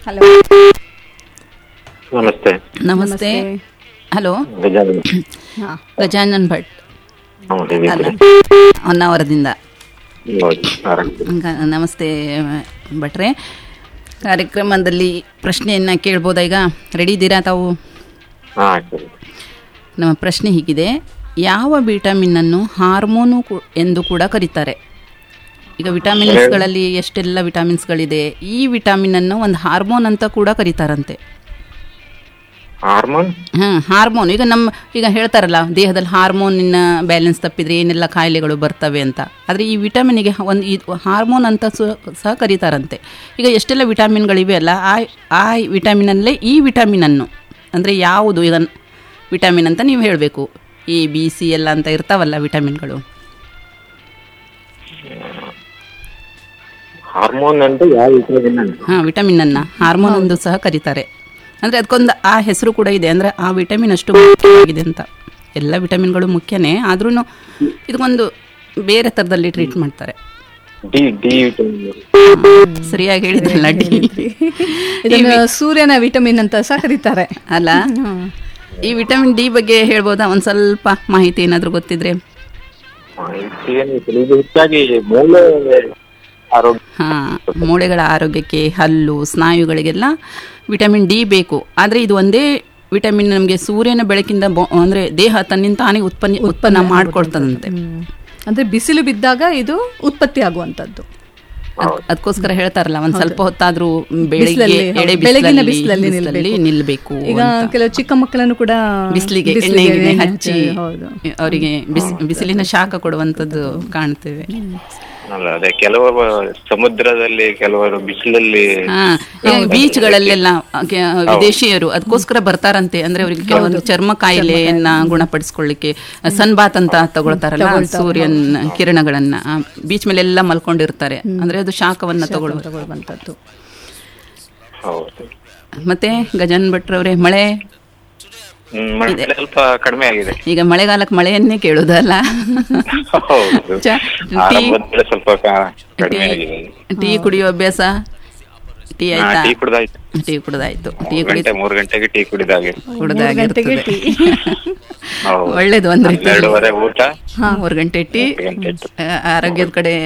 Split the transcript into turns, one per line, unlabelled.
Hello
ನಮಸ್ತೆ
ನಮಸ್ತೆ hello
Gajanana
ಹಾ
ಗಜಾನನ್ ಭಟ್
ಹ್ಮ್,
ಅಲ್ಲ
ಹೇಗಿದ್ದೀರಿ?
ಹೊನ್ನಾವರದಿಂದ
ಹೌದು, ಆರಾಮ್.
ಗ- ನಮಸ್ತೆ ಭಟ್ರೆ ಕಾರ್ಯಕ್ರಮದಲ್ಲಿ ಪ್ರಶ್ನೆಯನ್ನು ಕೇಳ್ಬೋದಾ ಈಗ ರೆಡಿ ಇದ್ದೀರಾ ತಾವು
ಹಾ ಸರಿ
ನಮ್ಮ ಪ್ರಶ್ನೆ ಹೀಗಿದೆ ಯಾವ ವಿಟಮಿನನ್ನು ಹಾರ್ಮೋನು ಕು- ಎಂದು ಕೂಡ ಕರೀತಾರೆ ಈಗ ವಿಟಮಿನ್ಸ್ಗಳಲ್ಲಿ ಎಷ್ಟೆಲ್ಲ ವಿಟಮಿನ್ಸ್ಗಳಿದೆ ಈ ವಿಟಮಿನನ್ನು ಒಂದು ಹಾರ್ಮೋನ್ ಅಂತ ಕೂಡ ಕರೀತಾರಂತೆ
ಹಾರ್ಮೋನ್
ಹಾಂ ಹಾರ್ಮೋನ್ ಈಗ ನಮ್ಮ ಈಗ ಹೇಳ್ತಾರಲ್ಲ ದೇಹದಲ್ಲಿ ಹಾರ್ಮೋನಿನ ಬ್ಯಾಲೆನ್ಸ್ ತಪ್ಪಿದ್ರೆ ಏನೆಲ್ಲ ಕಾಯಿಲೆಗಳು ಬರ್ತವೆ ಅಂತ ಆದರೆ ಈ ವಿಟಮಿನಿಗೆ ಒಂದು ಇದು ಹಾರ್ಮೋನ್ ಅಂತ ಸು- ಸಹ ಕರೀತಾರಂತೆ ಈಗ ಎಷ್ಟೆಲ್ಲ ವಿಟಮಿನ್ಗಳಿವೆ ಅಲ್ಲ ಆ ಆ ವಿಟಮಿನಲ್ಲೇ ಈ ವಿಟಮಿನನ್ನು ಅಂದರೆ ಯಾವುದು ಈಗ ವಿಟಮಿನ್ ಅಂತ ನೀವು ಹೇಳಬೇಕು ಎ ಬಿ ಸಿ ಎಲ್ಲ ಅಂತ ಇರ್ತಾವಲ್ಲ ವಿಟಮಿನ್ಗಳು
ಹಾರ್ಮೋನ್ ಅಂದ್ರೆ ಯಾವ ವಿಟಮಿನ್ ಅಂತ
ಹಾಂ ವಿಟಮಿನನ್ನು ಹಾರ್ಮೋನ್ ಎಂದು ಸಹ ಕರೀತಾರೆ ಅಂದರೆ ಅದಕ್ಕೊಂದು ಆ ಹೆಸರು ಕೂಡ ಇದೆ ಅಂದರೆ ಆ ವಿಟಮಿನ್ ಅಷ್ಟು ಮುಖ್ಯವಾಗಿದೆ ಅಂತ ಎಲ್ಲ ವಿಟಮಿನ್ಗಳು ಮುಖ್ಯನೇ ಆದ್ರೂ ಇದಕ್ಕೊಂದು ಬೇರೆ ಥರದಲ್ಲಿ ಟ್ರೀಟ್ ಮಾಡ್ತಾರೆ
ಡಿ ಡಿ ವಿಟಮಿನ್
ಸರಿಯಾಗಿ ಹೇಳಿದ್ರಲ್ಲ ಡಿ
ಇದನ್ನು ಸೂರ್ಯನ ವಿಟಮಿನ್ ಅಂತ ಸಹ ಕರೀತಾರೆ
ಅಲ್ಲ ಈ ವಿಟಮಿನ್ ಡಿ ಬಗ್ಗೆ ಹೇಳ್ಬೋದಾ ಒಂದು ಸ್ವಲ್ಪ ಮಾಹಿತಿ ಏನಾದರೂ ಗೊತ್ತಿದ್ರೆ
ಮಾಹಿತಿ ಏನು ಇಲ್ಲ. ಇದು ಹೆಚ್ಚಾಗಿ ಮೂಳೆ ಆರೋಗ್ಯ
ಹಾಂ ಮೂಳೆಗಳ ಆರೋಗ್ಯಕ್ಕೆ ಹಲ್ಲು ಸ್ನಾಯುಗಳಿಗೆಲ್ಲ ವಿಟಮಿನ್ ಡಿ ಬೇಕು ಆದರೆ ಇದು ಒಂದೇ ವಿಟಮಿನ್ ನಮಗೆ ಸೂರ್ಯನ ಬೆಳಕಿಂದ ಬೊ- ಅಂದರೆ ದೇಹ ತನ್ನಿಂದ ತಾನೇ ಉತ್ಪನ್ನ ಉತ್ಪನ್ನ ಮಾಡ್ಕೊಳ್ತದಂತೆ
ಹ್ಮ್. ಅಂದ್ರೆ ಬಿಸಿಲು ಬಿದ್ದಾಗ ಇದು ಉತ್ಪತ್ತಿ ಆಗುವಂತದ್ದು
ಅದ್- ಅದಕ್ಕೋಸ್ಕರ ಹೇಳ್ತಾರಲ್ಲ ಒಂದ್ ಸ್ವಲ್ಪ ಹೊತ್ತಾದ್ರೂ ಬೆಳಿಗ್ಗೆ
ಬಿಸಿಲಲ್ಲಿ,
ಎಳೆ
ಹೌದು. ಬೆಳಗಿನ
ಬಿಸಿಲಲ್ಲಿ
ಬಿಸಿಲಲ್ಲಿ
ಬಿಸಿಲಲ್ಲಿ ನಿಲ್ಬೇಕು
ಈಗ ಕೆಲವು ಚಿಕ್ಕ ಮಕ್ಕಳನ್ನು ಕೂಡ
ಬಿಸಿಲಿಗೆ
ಬಿಸಿಲಿಗೆ
ಎಣ್ಣೆಗೆ ಹಚ್ಚಿ
ಹೌದು
ಅವರಿಗೆ ಬಿಸಿ ಬಿಸಿಲಿನ ಶಾಖ ಕೊಡುವಂಥದ್ದು ಕಾಣ್ತೇವೆ
ಅಲ್ಲ ಅದೇ ಕೆಲವರು ಸಮುದ್ರದಲ್ಲಿ ಕೆಲವರು ಬಿಸಿಲಲ್ಲಿ
ಹಾ ಈಗ ಬೀಚ್ಗಳಲ್ಲೆಲ್ಲ ಕೆ- ವಿದೇಶಿಯರು ಅದಕ್ಕೋಸ್ಕರ ಬರ್ತಾರಂತೆ ಅಂದ್ರೆ ಅವರಿಗೆ ಕೆಲವೊಂದು ಚರ್ಮ ಕಾಯಿಲೆಯನ್ನ ಗುಣಪಡಿಸ್ಕೊಳ್ಳಿಕ್ಕೆ ಸನ್ ಬಾತ್ ಅಂತ ತಗೊಳ್ತಾರಲ್ಲ ಸೂರ್ಯನ ಕಿರಣಗಳನ್ನ ಬೀಚ್ ಮೇಲೆ ಎಲ್ಲ ಮಲ್ಕೊಂಡಿರ್ತಾರೆ ಅಂದ್ರೆ ಅದು ಶಾಖವನ್ನ ತಗೊಳ್ಳುವ
ತಗೊಳ್ಳುವಂತದ್ದು
ಹೌದು
ಮತ್ತೆ ಗಜನ್ ಭಟ್ರವ್ರೆ ಮಳೆ
ಹ್ಮ್, ಮಳೆ ಸ್ವಲ್ಪ ಕಡಿಮೆ ಆಗಿದೆ
ಈಗ ಮಳೆಗಾಲಕ್ಕೆ ಮಳೆಯನ್ನೇ ಕೇಳುದಲ್ಲ
ಹೌದು
ಚ- ಟೀ
ಆರಂಭದಲ್ಲಿ ಸ್ವಲ್ಪ ಕ- ಕಡಿಮೆ ಆಗಿದೆ
ಟೀ ಕುಡಿಯೋ ಅಭ್ಯಾಸ ಟೀ
ಹಾ,
ಆಯ್ತಾ
ಟೀ ಕುಡ್ದಾಯ್ತು
ಟೀ ಕುಡ್ದಾಯ್ತು ಟೀ
ಮೂರು
ಕುಡಿ
ಗಂಟೆ ಮೂರು ಗಂಟೆಗೆ ಟೀ ಕುಡಿದಾಗೆ
ಕುಡ್ದಾಗಿರ್ತದೆ
ಹೌದು
ಒಳ್ಳೇದು ಒಂದ್ ರೀತಿ
ಹನ್ನೆರಡುವರೆ ಊಟ
ಮೂರು ಗಂಟೆ ಟೀ
ಗಂಟೆ ಇತ್ತು.
ಆ, ಆರೋಗ್ಯದ ಕಡೆ